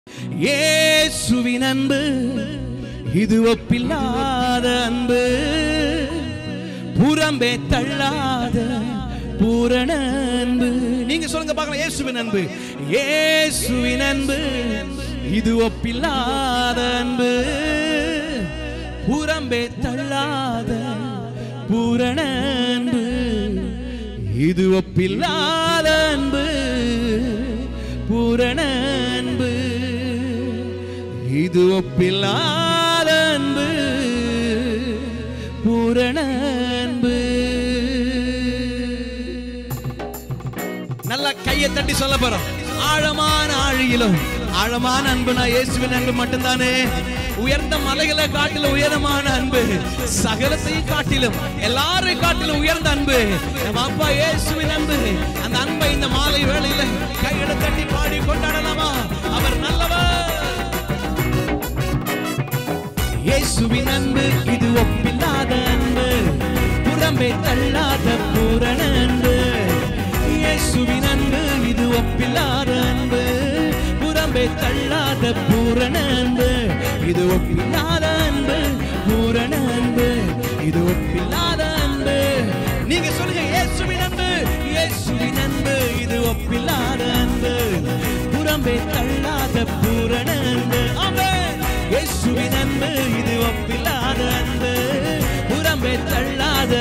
இயேசுவின் அன்பு இது ஒப்பில்லாத அன்பு புறம்பே தள்ளாத பூரண அன்பு நீங்க சொல்லுங்க பார்க்கலாம் இயேசுவின் அன்பு இயேசுவின் அன்பு இது ஒப்பில்லாத அன்பு புறம்பே தள்ளாத பூரண அன்பு இது ஒப்பில்லாத அன்பு பூரண அன்பு இது ஒப்பில்லாத அன்பு பூரண அன்பு நல்லா கையை தட்டி சொல்ல போறோம் ஆழமான ஆழியிலும் ஆழமான அன்புனா இயேசுவின் அன்பு மட்டும்தானே உயர்ந்த மலைகளை காட்டிலும் உயரமான அன்பு சகலத்தையும் காட்டிலும் எல்லாரையும் காட்டிலும் உயர்ந்த அன்பு நம்ம அப்பா இயேசுவின் அன்பு அந்த அன்பை இந்த மாலை வேளையில கையில தட்டி பாடி கொண்டாடலாமா அவர் நல்லவர் இயேசுவின் அன்பு இது ஒப்பில்லாத அன்பு புறம்பே தள்ளாத பூரண அன்பு இயேசுவின் அன்பு இது ஒப்பில்லாத அன்பு புறம்பே தள்ளாத பூரண அன்பு இது ஒப்பில்லாத அன்பு பூரண அன்பு இது ஒப்பில்லாத அன்பு நீங்க சொல்லுங்க இயேசுவின் அன்பு இயேசுவின் அன்பு இது ஒப்பில்லாத அன்பு புறம்பே தள்ளாத பூரண அன்பு ஆமென் இயேசுவின் அன்பு இது ஒப்பில்லாத அன்பு புறம்பே தள்ளாத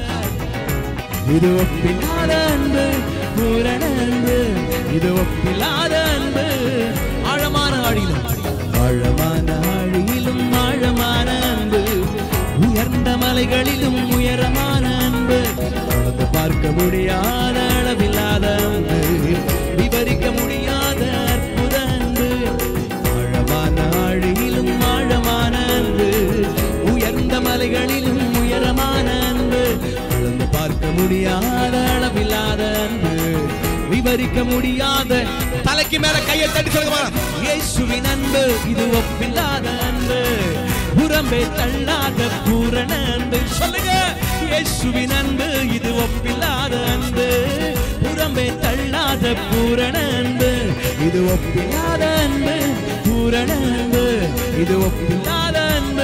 இது ஒப்பில்லாத அன்பு பூரண அன்பு இது ஒப்பில்லாத அன்பு ஆழமான ஆழியிலும் ஆழமான ஆழியிலும் ஆழமான அன்பு உயர்ந்த மலைகளிலும் உயரமான அன்பு அளந்து பார்க்க முடியாத அளவில்லாத அன்பு விவரிக்க முடியாத அற்புத அன்பு ஆழமான ஆழியிலும் ஆழமான அன்பு உயர்ந்த மலைகளிலும் உயரமான அன்பு அளந்து பார்க்க முடியாத அளவில்லாத அன்பு விவரிக்க முடியாத தலைக்கு மேல கையை தட்டி சொல்லுங்க பாருங்க. இயேசுவின் அன்பு இது ஒப்பில்லாத அன்பு புறம்பே தள்ளாத பூரண அன்பு சொல்லுங்க இயேசுவின் அன்பு இது ஒப்பில்லாத அன்பு புறம்பே தள்ளாத பூரண அன்பு இது ஒப்பில்லாத அன்பு பூரண அன்பு இது ஒப்பில்லாத அன்பு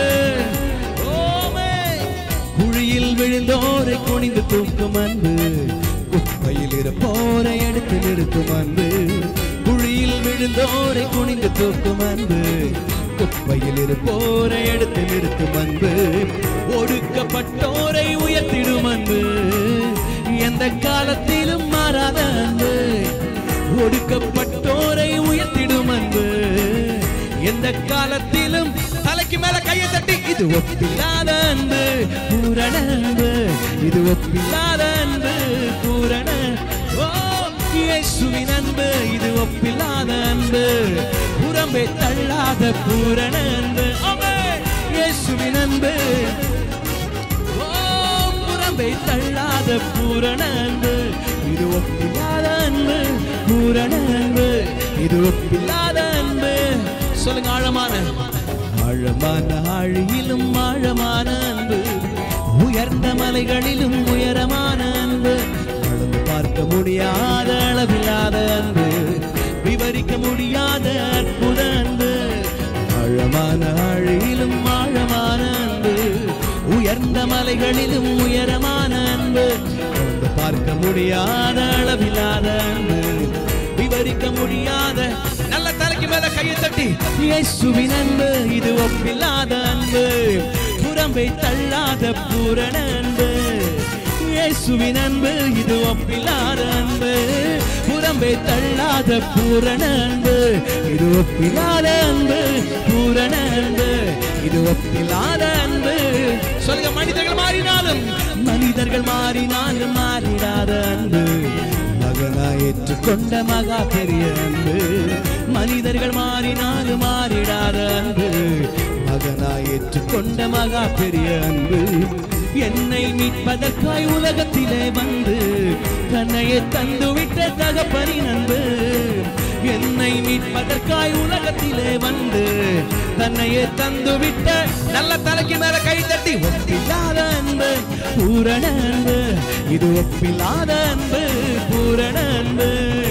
ஓமே குழியில் விழுந்தோரை குனிந்து தூக்கும் அன்பு குப்பையில் இருப்போரை எடுத்து நிறுத்தும் அன்பு குழியில் விழுந்தோரை குனிந்து தூக்கும் அன்பு குப்பையில் இருப்போரை எடுத்து நிறுத்தும் அன்பு ஒடுக்கப்பட்டோரை உயர்த்திடும் அன்பு எந்த காலத்திலும் மாறாத அன்பு ஒடுக்கப்பட்டோரை உயர்த்திடும் அன்பு எந்த காலத்திலும் தலைக்கு மேல கையை தட்டி இது ஒப்பில்லாத அன்பு பூரண அன்பு இது ஒப்பில்லாத அன்பு பூரண ஓ இயேசுவின் அன்பு இது ஒப்பில்லாத அன்பு புறம்பே தள்ளாத பூரண அன்பு ஆமென். இயேசுவின் அன்பு ஓ புறம்பை தள்ளாத பூரண அன்பு இது ஒப்பில்லாத அன்பு பூரண அன்பு இது ஒப்பில்லாத அன்பு சொல்லுங்க ஆழமான ஆழமான ஆழியிலும் ஆழமான அன்பு உயர்ந்த மலைகளிலும் உயரமான அன்பு அளந்து பார்க்க முடியாத அளவில்லாத அன்பு விவரிக்க முடியாத அற்புத அன்பு ஆழமான ஆழியிலும் ஆழமான அன்பு உயர்ந்த மலைகளிலும் உயரமான அன்பு அளந்து பார்க்க முடியாத அளவில்லாத அன்பு விவரிக்க முடியாத நல்ல தலைக்கு மேல கையை தட்டி இயேசுவின் அன்பு இது ஒப்பில்லாத அன்பு புறம்பை தள்ளாத பூரண அன்பு இயேசுவின் அன்பு இது ஒப்பில்லாத அன்பு புறம்பை தள்ளாத பூரண அன்பு இது ஒப்பில்லாத அன்பு பூரண அன்பு இது ஒப்பில்லாத அன்பு சொல்லுங்க மனிதர்கள் மாறினாலும் மனிதர்கள் மாறினாலும் மாறிடாத அன்பு மகனா ஏற்றுக்கொண்ட மகா பெரிய அன்பு மனிதர்கள் மாறினாலும் மாறிடாத அன்பு மகனா ஏற்றுக்கொண்ட மகா பெரிய அன்பு என்னை மீட்பதற்காய் உலகத்திலே வந்து தன்னையே தந்துவிட்ட தகப்பனின் அன்பு என்னை மீட்பதற்காய் உலகத்திலே வந்து தன்னையே தந்துவிட்ட நல்ல தலைக்கு மேல கை தட்டி ஒப்பில்லாத அன்பு பூரண அன்பு இது ஒப்பில்லாத அன்பு பூரண அன்பு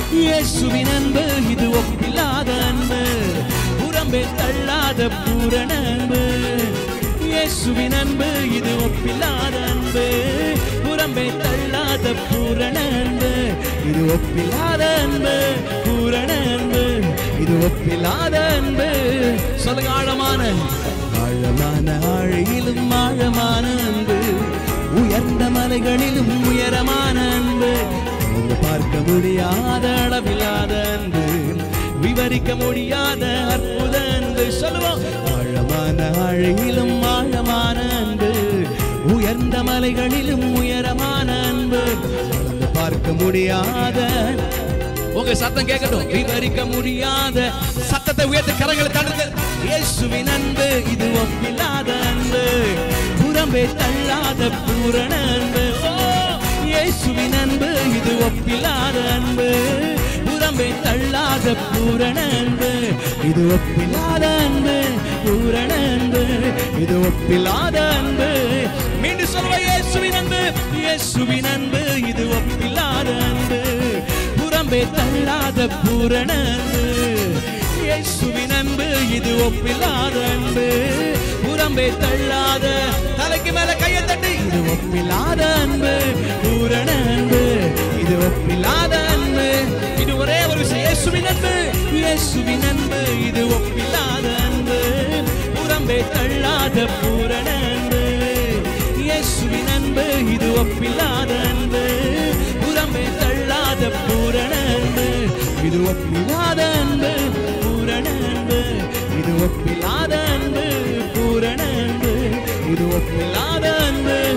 இயேசுவின் அன்பு இது ஒப்பில்லாத அன்பு புறம்பே தள்ளாத பூரண அன்பு இயேசுவின் அன்பு இது ஒப்பில்லாத அன்பு புறம்பே தள்ளாத பூரண அன்பு இது ஒப்பில்லாத அன்பு பூரண அன்பு இது ஒப்பில்லாத அன்பு சொல்லுங்க ஆழமான ஆழமான ஆழியிலும் ஆழமான அன்பு உயர்ந்த மலைகளிலும் உயரமான அன்பு அவங்க பார்க்க முடியாத அளவில்லாத அன்பு விவரிக்க முடியாத அற்புத அன்பு சொல்லுவோம் ஆழமான ஆழியிலும் ஆழமான அன்பு உயர்ந்த மலைகளிலும் உயரமான அன்பு அளந்து பார்க்க முடியாத உங்க சத்தம் கேட்கட்டும் விவரிக்க முடியாத சத்தத்தை உயர்த்த கரங்களை தடுத்து இயேசுவின் அன்பு இது ஒப்பில்லாத அன்பு புறம்பே தள்ளாத பூரண அன்பு ஓ இயேசுவின் அன்பு இது ஒப்பில்லாத அன்பு புறம்பே தள்ளாத பூரண அன்பு இது ஒப்பில்லாத அன்பு பூரண அன்பு இது ஒப்பில்லாத அன்பு மீண்டும் சொல்வ இயேசுவின் அன்பு இயேசுவின் அன்பு இது ஒப்பில்லாத அன்பு புறம்பே தள்ளாத பூரண அன்பு இயேசுவின் அன்பு இது ஒப்பில்லாத அன்பு புறம்பே தள்ளாத தலைக்கு மேல கையை தட்டி இது ஒப்பில்லாத அன்பு பூரண அன்பு இது ஒப்பில்லாத அன்பு இது ஒரே ஒரு விஷயம் இயேசுவின் அன்பு இயேசுவின் அன்பு இது ஒப்பில்லாத அன்பு புறம்பே தள்ளாத பூரண அன்பு இயேசுவின் அன்பு இது ஒப்பில்லாத அன்பு புறம்பே தள்ளாத பூரண அன்பு இது ஒப்பில்லாத அன்பு பூரண அன்பு இது ஒப்பில்லாத அன்பு பூரண அன்பு இது ஒப்பில்லாத அன்பு